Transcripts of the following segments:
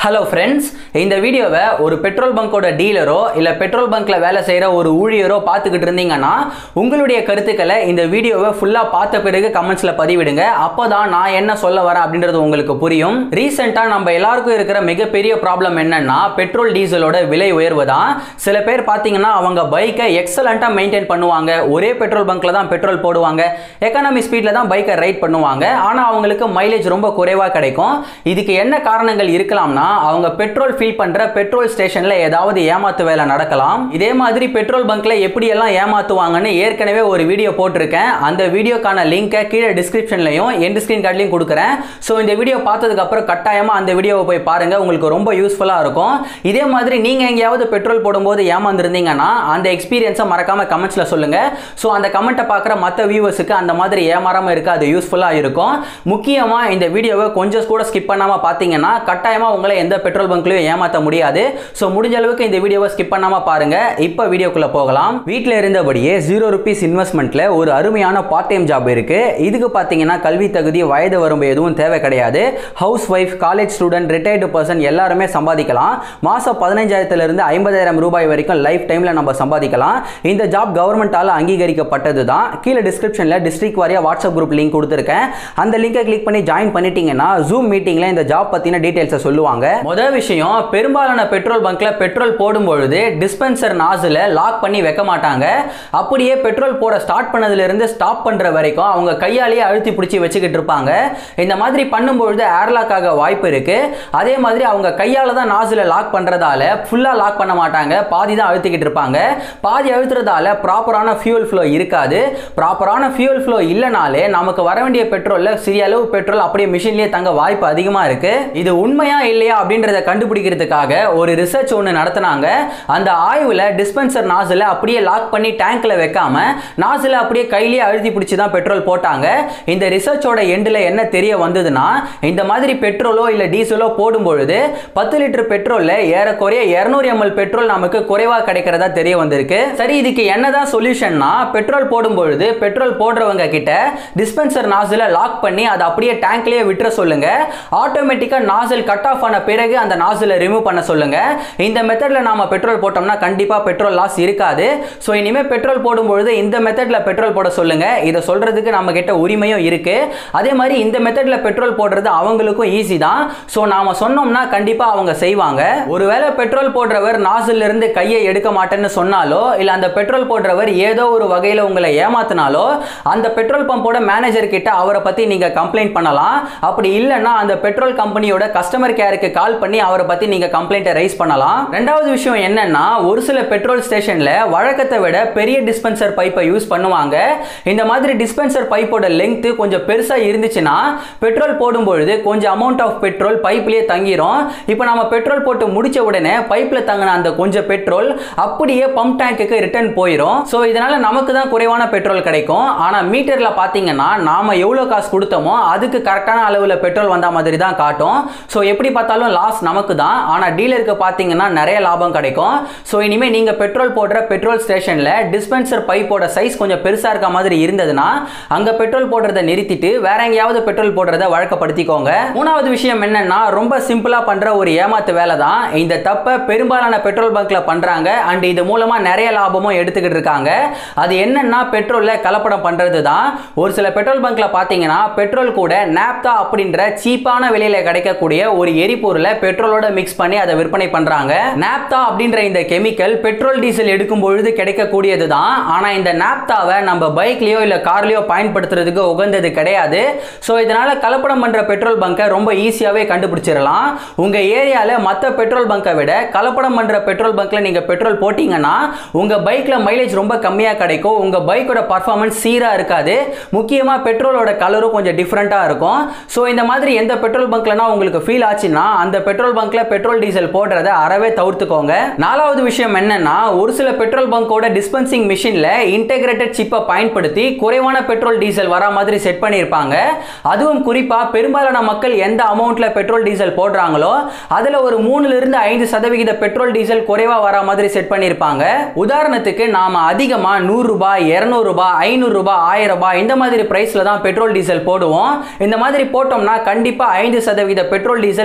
hello friends இந்த வீடியோவை ஒரு பெட்ரோல் பங்கோட டீலரோ இல்லை பெட்ரோல் பங்க்ல வேலை செய்கிற ஒரு ஊழியரோ பார்த்துக்கிட்டு இருந்தீங்கன்னா உங்களுடைய கருத்துக்களை இந்த வீடியோவை ஃபுல்லாக பார்த்த பிறகு கமெண்ட்ஸில் பதிவிடுங்க அப்போ தான் நான் என்ன சொல்ல வரேன் அப்படின்றது உங்களுக்கு புரியும் ரீசெண்டாக நம்ம எல்லாருக்கும் இருக்கிற மிகப்பெரிய ப்ராப்ளம் என்னன்னா பெட்ரோல் டீசலோட விலை உயர்வு தான் சில பேர் பார்த்தீங்கன்னா அவங்க பைக்கை எக்ஸலண்ட்டாக மெயின்டைன் பண்ணுவாங்க ஒரே பெட்ரோல் பங்க்ல தான் பெட்ரோல் போடுவாங்க எக்கானமி ஸ்பீடில் தான் பைக்கை ரைட் பண்ணுவாங்க ஆனால் அவங்களுக்கு மைலேஜ் ரொம்ப குறைவாக கிடைக்கும் இதுக்கு என்ன காரணங்கள் இருக்கலாம்னா அவங்க பெட்ரோல் ஃபில் பண்ற பெட்ரோல் ஸ்டேஷன்ல ஏதாவது ஏமாத்து வேலை நடக்கலாம் இதே மாதிரி பெட்ரோல் பங்க்ல எப்படி எல்லாம் ஏமாத்துவாங்கன்னு ஏற்கனவே ஒரு வீடியோ போட்டிருக்கேன் அந்த வீடியோக்கான லிங்கை கீழே டிஸ்கிரிப்ஷன்லையும் எண்ட் ஸ்கிரீன் கார்ட்லையும் கொடுக்குறேன் ஸோ இந்த வீடியோ பார்த்ததுக்கு அப்புறம் கட்டாயமா அந்த வீடியோவை போய் பாருங்க உங்களுக்கு ரொம்ப யூஸ்ஃபுல்லா இருக்கும் இதே மாதிரி நீங்க எங்கேயாவது பெட்ரோல் போடும்போது ஏமாந்துருந்தீங்கன்னா அந்த எக்ஸ்பீரியன்ஸை மறக்காம கமெண்ட்ஸ்ல சொல்லுங்க ஸோ அந்த கமெண்ட்டை பார்க்குற மற்ற வியூவர்ஸுக்கு அந்த மாதிரி ஏமாறாம இருக்க அது யூஸ்ஃபுல்லா இருக்கும் முக்கியமா இந்த வீடியோவை கொஞ்சம் கூட ஸ்கிப் பண்ணாம பார்த்தீங்கன்னா கட்டாயமா உங்களை எந்த பெட்ரோல் பங்க்லையும் ஏமாற்ற முடியாது ஸோ முடிஞ்ச அளவுக்கு இந்த வீடியோவை ஸ்கிப் பண்ணாம பாருங்க இப்போ வீடியோக்குள்ள போகலாம் வீட்டில் இருந்தபடியே ஜீரோ ருபீஸ் இன்வெஸ்ட்மெண்ட்ல ஒரு அருமையான பார்ட் டைம் ஜாப் இருக்கு இதுக்கு பார்த்தீங்கன்னா கல்வி தகுதி வயது வரம்பு எதுவும் தேவை கிடையாது housewife college student retired person எல்லாருமே சம்பாதிக்கலாம் மாசம் பதினஞ்சாயிரத்துல இருந்து ஐம்பதாயிரம் ரூபாய் வரைக்கும் லைஃப் டைம்ல நம்ம சம்பாதிக்கலாம் இந்த ஜாப் கவர்மெண்டால அங்கீகரிக்கப்பட்டது தான் கீழே டிஸ்கிரிப்ஷன்ல டிஸ்ட்ரிக்ட் வாரியா வாட்ஸ்அப் குரூப் லிங்க் கொடுத்துருக்கேன் அந்த லிங்கை கிளிக் பண்ணி ஜாயின் பண்ணிட்டீங்கன்னா ஜூம் மீட்டிங்ல இந்த ஜாப் பத்தின டீடைல்ஸை சொல்லுவாங்க முதல் விஷயம் பெரும்பாலான பெட்ரோல் பங்க்ல பெட்ரோல் போடும் பொழுது டிஸ்பென்சர் நாசில லாக் பண்ணி வைக்க மாட்டாங்க அப்படியே பெட்ரோல் போட ஸ்டார்ட் பண்ணதுல இருந்து ஸ்டாப் பண்ற வரைக்கும் அவங்க கையாலேயே அழுத்தி பிடிச்சி வச்சுக்கிட்டு இருப்பாங்க இந்த மாதிரி பண்ணும்பொழுது ஏர்லாக் ஆக வாய்ப்பு இருக்கு அதே மாதிரி அவங்க கையால தான் நாசில லாக் பண்றதால ஃபுல்லா லாக் பண்ண மாட்டாங்க பாதி தான் அழுத்திக்கிட்டு இருப்பாங்க பாதி அழுத்துறதால ப்ராப்பரான ஃபியூல் ஃப்ளோ இருக்காது ப்ராப்பரான ஃபியூல் ஃப்ளோ இல்லைனாலே நமக்கு வர வேண்டிய பெட்ரோல்ல சிறிய அளவு பெட்ரோல் அப்படியே மிஷின்லயே தங்க வாய்ப்பு அதிகமா இருக்கு இது உண்மையா இல்லையா அப்படின்றத கண்டுபிடிக்கிறதுக்காக ஒரு ரிசர்ச் ஒன்று நடத்தினாங்க அந்த ஆய்வுல டிஸ்பென்சர் நாசில அப்படியே லாக் பண்ணி டேங்க்ல வைக்காம நாசில அப்படியே கையிலேயே அழுத்தி பிடிச்சி தான் பெட்ரோல் போட்டாங்க இந்த ரிசர்ச்சோட எண்டில் என்ன தெரிய வந்ததுன்னா இந்த மாதிரி பெட்ரோலோ இல்லை டீசலோ போடும் பொழுது பத்து லிட்டர் பெட்ரோல்ல ஏறக்குறைய இரநூறு எம்எல் பெட்ரோல் நமக்கு குறைவா கிடைக்கிறதா தெரிய வந்திருக்கு சரி இதுக்கு என்னதான் சொல்யூஷன்னா பெட்ரோல் போடும் பொழுது பெட்ரோல் போடுறவங்க கிட்ட டிஸ்பென்சர் நாசில லாக் பண்ணி அதை அப்படியே டேங்க்லயே விட்டுற சொல்லுங்க ஆட்டோமேட்டிக்கா நாசில் கட் ஆஃப் ஆன பிறகு அந்த நாசில ரிமூவ் பண்ண சொல்லுங்க இந்த மெத்தட்ல நாம பெட்ரோல் போட்டோம்னா கண்டிப்பா பெட்ரோல் லாஸ் இருக்காது ஸோ இனிமே பெட்ரோல் போடும்பொழுது இந்த மெத்தட்ல பெட்ரோல் போட சொல்லுங்க இதை சொல்றதுக்கு நம்ம கிட்ட உரிமையும் இருக்கு அதே மாதிரி இந்த மெத்தட்ல பெட்ரோல் போடுறது அவங்களுக்கும் ஈஸி தான் ஸோ நாம சொன்னோம்னா கண்டிப்பா அவங்க செய்வாங்க ஒருவேளை பெட்ரோல் போடுறவர் நாசில் இருந்து கையை எடுக்க மாட்டேன்னு சொன்னாலோ இல்ல அந்த பெட்ரோல் போடுறவர் ஏதோ ஒரு வகையில உங்களை ஏமாத்தினாலோ அந்த பெட்ரோல் பம்போட மேனேஜர் கிட்ட அவரை பத்தி நீங்க கம்ப்ளைண்ட் பண்ணலாம் அப்படி இல்லைன்னா அந்த பெட்ரோல் கம்பெனியோட கஸ்டமர் கேருக்கு கால் பண்ணி அவரை பத்தி நீங்க கம்ப்ளைண்ட்டை ரைஸ் பண்ணலாம் ரெண்டாவது விஷயம் என்னன்னா ஒரு சில பெட்ரோல் ஸ்டேஷன்ல வழக்கத்தை விட பெரிய டிஸ்பென்சர் பைப்பை யூஸ் பண்ணுவாங்க இந்த மாதிரி டிஸ்பென்சர் பைப்போட லெங்க் கொஞ்சம் பெருசா இருந்துச்சுன்னா பெட்ரோல் போடும் பொழுது கொஞ்சம் அமௌண்ட் ஆஃப் பெட்ரோல் பைப்லயே தங்கிரும் இப்போ நம்ம பெட்ரோல் போட்டு முடிச்ச உடனே பைப்ல தங்கின அந்த கொஞ்சம் பெட்ரோல் அப்படியே பம்ப் டேங்குக்கு ரிட்டர்ன் போயிடும் ஸோ இதனால நமக்கு தான் குறைவான பெட்ரோல் கிடைக்கும் ஆனா மீட்டர்ல பாத்தீங்கன்னா நாம எவ்வளவு காசு கொடுத்தோமோ அதுக்கு கரெக்டான அளவுல பெட்ரோல் வந்த மாதிரி தான் காட்டும் ஸோ எப்படி பார்த்தாலும் லாஸ் நமக்கு தான் ஆனா டீலருக்கு பாத்தீங்கன்னா நிறைய லாபம் கிடைக்கும் ஸோ இனிமே நீங்க பெட்ரோல் போடுற பெட்ரோல் ஸ்டேஷன்ல டிஸ்பென்சர் பைப்போட சைஸ் கொஞ்சம் பெருசா இருக்க மாதிரி இருந்ததுன்னா அங்க பெட்ரோல் போடுறத நிறுத்திட்டு வேற எங்கேயாவது பெட்ரோல் போடுறத வழக்கப்படுத்திக்கோங்க மூணாவது விஷயம் என்னன்னா ரொம்ப சிம்பிளா பண்ற ஒரு ஏமாத்து வேலை தான் இந்த தப்பை பெரும்பாலான பெட்ரோல் பங்க்ல பண்றாங்க அண்ட் இது மூலமா நிறைய லாபமும் எடுத்துக்கிட்டு இருக்காங்க அது என்னன்னா பெட்ரோல்ல கலப்படம் பண்றது தான் ஒரு சில பெட்ரோல் பங்க்ல பாத்தீங்கன்னா பெட்ரோல் கூட நாப்தா அப்படின்ற சீப்பான விலையில கிடைக்கக்கூடிய ஒரு எரிபொருளை பெட்ரோலோட மிக்ஸ் பண்ணி அதை விற்பனை பண்றாங்க நாப்தா அப்படின்ற இந்த கெமிக்கல் பெட்ரோல் டீசல் எடுக்கும் பொழுது கிடைக்கக்கூடியது தான் ஆனா இந்த நாப்தாவை நம்ம பைக்லயோ இல்ல கார்லயோ பயன்படுத்துறதுக்கு உகந்தது கிடையாது ஸோ இதனால கலப்படம் பண்ற பெட்ரோல் பங்கை ரொம்ப ஈஸியாவே கண்டுபிடிச்சிடலாம் உங்க ஏரியால மற்ற பெட்ரோல் பங்கை விட கலப்படம் பண்ற பெட்ரோல் பங்க்ல நீங்க பெட்ரோல் போட்டீங்கன்னா உங்க பைக்ல மைலேஜ் ரொம்ப கம்மியா கிடைக்கும் உங்க பைக்கோட பர்ஃபார்மன்ஸ் சீரா இருக்காது முக்கியமா பெட்ரோலோட கலரும் கொஞ்சம் டிஃப்ரெண்டா இருக்கும் ஸோ இந்த மாதிரி எந்த பெட்ரோல் பங்க்லனா உங்களுக்கு ஃபீல் ஆச்சுன்னா அந்த பெட்ரோல் பங்க்ல பெட்ரோல் டீசல் போடுறத அறவே தவிர்த்துக்கோங்க நாலாவது விஷயம் என்னன்னா ஒரு சில பெட்ரோல் பங்கோட டிஸ்பென்சிங் மிஷின்ல இன்டெகிரேட்டட் சிப்பை பயன்படுத்தி குறைவான பெட்ரோல் டீசல் வர மாதிரி செட் பண்ணியிருப்பாங்க அதுவும் குறிப்பா பெரும்பாலான மக்கள் எந்த அமௌண்ட்ல பெட்ரோல் டீசல் போடுறாங்களோ அதுல ஒரு மூணுல இருந்து ஐந்து சதவிகித பெட்ரோல் டீசல் குறைவா வர மாதிரி செட் பண்ணியிருப்பாங்க உதாரணத்துக்கு நாம அதிகமா நூறு ரூபாய் இருநூறு ரூபாய் ஐநூறு ரூபாய் ஆயிரம் ரூபாய் இந்த மாதிரி பிரைஸ்ல தான் பெட்ரோல் டீசல் போடுவோம் இந்த மாதிரி போட்டோம்னா கண்டிப்பா ஐந்து சதவீத பெட்ரோல் டீசல் நமக்கு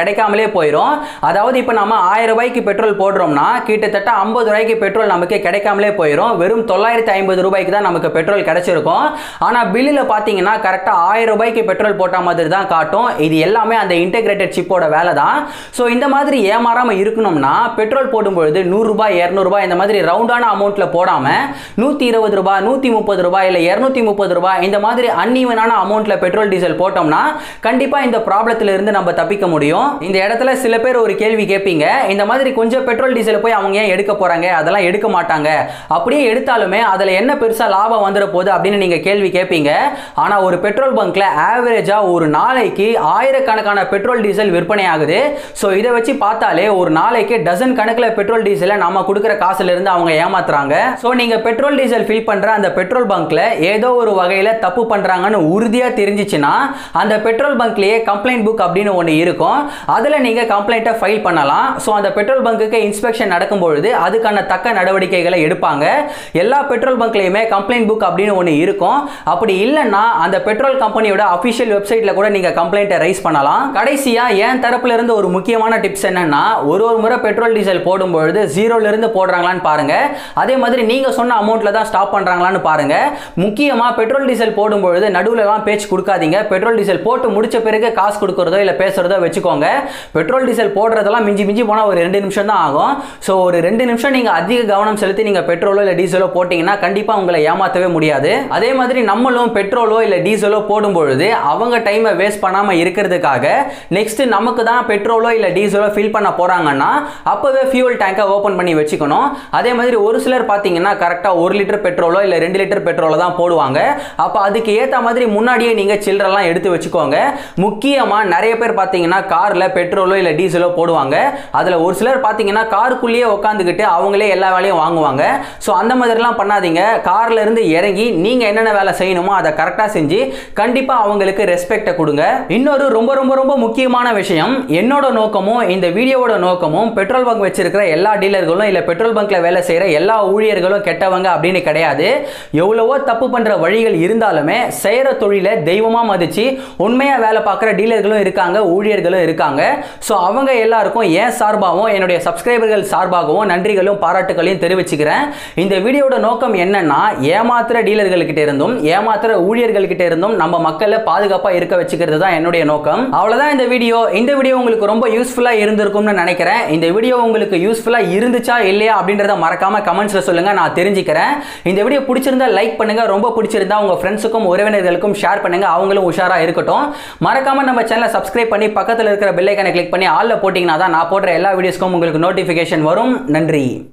கிடைக்காமலே போயிடும் அதாவது இப்போ நம்ம ஆயிரம் ரூபாய்க்கு பெட்ரோல் போடுறோம்னா கிட்டத்தட்ட ஐம்பது ரூபாய்க்கு பெட்ரோல் நமக்கு கிடைக்காமலே போயிடும் வெறும் தொள்ளாயிரத்தி ஐம்பது ரூபாய்க்கு தான் நமக்கு பெட்ரோல் கிடைச்சிருக்கும் ஆனால் பில்லில் பார்த்தீங்கன்னா கரெக்டாக ஆயிரம் ரூபாய்க்கு பெட்ரோல் போட்ட மாதிரி தான் காட்டும் இது எல்லாமே அந்த இன்டெகிரேட்டட் சிப்போட வேலை தான் ஸோ இந்த மாதிரி ஏமாறாமல் இருக்கணும்னா பெட்ரோல் போடும்பொழுது நூறுரூபா இரநூறுபா இந்த மாதிரி ரவுண்டான அமௌண்ட்டில் போடாமல் நூற்றி இருபது ரூபாய் நூற்றி முப்பது ரூபாய் இல்லை இரநூத்தி முப்பது ரூபாய் இந்த மாதிரி அன்ஈவனான அமௌண்ட்டில் பெட்ரோல் டீசல் போட்டோம்னா கண்டிப்பாக இந்த ப்ராப்ளத்தில் இருந்து நம்ம தப்பிக்க முடியும் இந்த இடத்துல சில பேர் ஒரு கேள்வி கேட்பீங்க இந்த மாதிரி கொஞ்சம் பெட்ரோல் டீசல் போய் அவங்க ஏன் எடுக்க போகிறாங்க அதெல்லாம் எடுக்க மாட்டாங்க அப்படியே எடுத்தாலுமே அதில் என்ன பெருசாக லாபம் வந்துட போகுது அப்படின்னு நீங்கள் கேள்வி கேட்பீங்க ஆனால் ஒரு பெட்ரோல் பங்க்ல ஆவரேஜாக ஒரு நாளைக்கு ஆயிரக்கணக்கான பெட்ரோல் டீசல் விற்பனை ஆகுது ஸோ இதை வச்சு பார்த்தாலே ஒரு நாளைக்கு டசன் கணக்கில் பெட்ரோல் டீசலை நம்ம கொடுக்குற காசுல இருந்து அவங்க ஏமாத்துறாங்க ஸோ நீங்கள் பெட்ரோல் டீசல் ஃபில் பண்ணுற அந்த பெட்ரோல் பங்க்ல ஏதோ ஒரு வகையில் தப்பு பண்ணுறாங்கன்னு உறுதியாக தெரிஞ்சிச்சுன்னா அந்த பெட்ரோல் பங்க்லேயே கம்ப்ளைண்ட் புக் அப்படின்னு ஒன்று இருக்கும் அதில் நீங்கள் கம்ப்ளைண்ட்டை ஃபைல் பண்ணலாம் ஸோ அந்த பெட்ரோல் பங்க்குக்கு இன்ஸ்பெக்ஷன் நடக்கும்பொழுது அதுக்கான தக்க நடவடிக்கைகளை எடுப்பாங்க எல்லா பெட்ரோல் பங்க்லையுமே கம்ப்ளைண்ட் புக் அப்படின்னு ஒன்று இருக்கும் அப்படி இல்லைன்னா அந்த பெட்ரோல் கம்பெனியோட அஃபிஷியல் வெப்சைட்டில் கூட நீங்கள் கம்ப்ளைண்ட்டை ரைஸ் பண்ணலாம் கடைசியாக என் தரப்புல இருந்து ஒரு முக்கியமான டிப்ஸ் என்னன்னா ஒரு ஒரு முறை பெட்ரோல் டீசல் போடும்பொழுது ஜீரோல இருந்து போடுறாங்களான்னு பாருங்க அதே மாதிரி நீங்க சொன்ன அமௌண்ட்ல தான் ஸ்டாப் பண்றாங்களான்னு பாருங்க முக்கியமா பெட்ரோல் டீசல் போடும்பொழுது நடுவுல எல்லாம் பேச்சு கொடுக்காதீங்க பெட்ரோல் டீசல் போட்டு முடிச்ச பிறகு காசு கொடுக்கறதோ இல்ல பேசுறதோ வச்சுக்கோங்க பெட்ரோல் டீசல் போடுறதெல்லாம் மிஞ்சி மிஞ்சி போனா ஒரு ரெண்டு நிமிஷம் தான் ஆகும் ஸோ ஒரு ரெண்டு நிமிஷம் நீங்க அதிக கவனம் செலுத்தி நீங்க பெட்ரோலோ இல்ல டீசலோ போட்டீங்கன்னா கண்டிப்பா உங்களை ஏமாத்தவே முடியாது அதே மாதிரி நம்மளும் பெட்ரோலோ இல்ல டீசலோ போடும்பொழுது அவங்க டைமை வேஸ்ட் பண்ணாம இருக்கிறதுக்காக நெக்ஸ்ட் நமக்கு தான் பெட்ரோலோ இல்ல டீசலோ ஃபில் பண்ண போறாங்கன்னா அப்பவே ஃபியூல் டேங்கை ஓப்பன் பண்ணி வச்சுக்கணும் அதே மாதிரி ஒரு சிலர் பார்த்தீங்கன்னா கரெக்டாக ஒரு லிட்டர் பெட்ரோலோ இல்லை ரெண்டு லிட்டர் பெட்ரோலோ தான் போடுவாங்க அப்போ அதுக்கு ஏற்ற மாதிரி முன்னாடியே நீங்கள் சில்லறெல்லாம் எடுத்து வச்சுக்கோங்க முக்கியமாக நிறைய பேர் பார்த்தீங்கன்னா காரில் பெட்ரோலோ இல்லை டீசலோ போடுவாங்க அதில் ஒரு சிலர் பார்த்தீங்கன்னா காருக்குள்ளேயே உட்காந்துக்கிட்டு அவங்களே எல்லா வேலையும் வாங்குவாங்க ஸோ அந்த மாதிரிலாம் பண்ணாதீங்க கார்ல இருந்து இறங்கி நீங்கள் என்னென்ன வேலை செய்யணுமோ அதை கரெக்டாக செஞ்சு கண்டிப்பாக அவங்களுக்கு ரெஸ்பெக்டை கொடுங்க இன்னொரு ரொம்ப ரொம்ப ரொம்ப முக்கியமான விஷயம் என்னோட நோக்கமும் இந்த வீடியோவோட நோக்கமும் பெட்ரோல் பங்க் வச்சிருக்கிற எல்லா டீலர்களும் இல்லை பெட்ரோல் பங்க்ல வேலை செய்கிற எல்லா ஊழியர்களும் கெட்டவங்க அப்படின்னு கிடையாது எவ்வளவோ தப்பு பண்ணுற வழிகள் இருந்தாலுமே செய்கிற தொழிலை தெய்வமாக மதிச்சு உண்மையாக வேலை பார்க்குற டீலர்களும் இருக்காங்க ஊழியர்களும் இருக்காங்க ஸோ அவங்க எல்லாருக்கும் ஏன் சார்பாகவும் என்னுடைய சப்ஸ்கிரைபர்கள் சார்பாகவும் நன்றிகளும் பாராட்டுகளையும் தெரிவிச்சுக்கிறேன் இந்த வீடியோட நோக்கம் என்னன்னா ஏமாத்துற டீலர்கள்கிட்ட இருந்தும் ஏமாத்துற ஊழியர்கள்கிட்ட இருந்தும் நம்ம மக்களை பாதுகாப்பாக இருக்க வச்சுக்கிறது தான் என்னுடைய நோக்கம் அவ்வளோதான் இந்த வீடியோ இந்த வீடியோ உங்களுக்கு ரொம்ப யூஸ்ஃபுல்லாக இருந்திருக்கும்னு நினைக்கிறேன் இந்த வீடியோ உங்களுக்கு யூஸ்ஃபுல்லாக இருந்துச்சா இல்லையா அப்படின்றத மறக்காம கமெண்ட்ஸில் சொல்லுங்க நான் தெரிஞ்சுக்கிறேன் இந்த வீடியோ பிடிச்சிருந்தா லைக் பண்ணுங்க ரொம்ப பிடிச்சிருந்தா உங்க ஃப்ரெண்ட்ஸுக்கும் உறவினர்களுக்கும் ஷேர் பண்ணுங்க அவங்களும் உஷாரா இருக்கட்டும் மறக்காம நம்ம சேனலை சப்ஸ்கிரைப் பண்ணி பக்கத்தில் இருக்கிற பெல் ஐக்கனை கிளிக் பண்ணி ஆல்ல போட்டிங்கன்னா தான் நான் போடுற எல்லா வீடியோஸ்க்கும் உங்களுக்கு நோட்டிஃபிகேஷன் வரும் நன்றி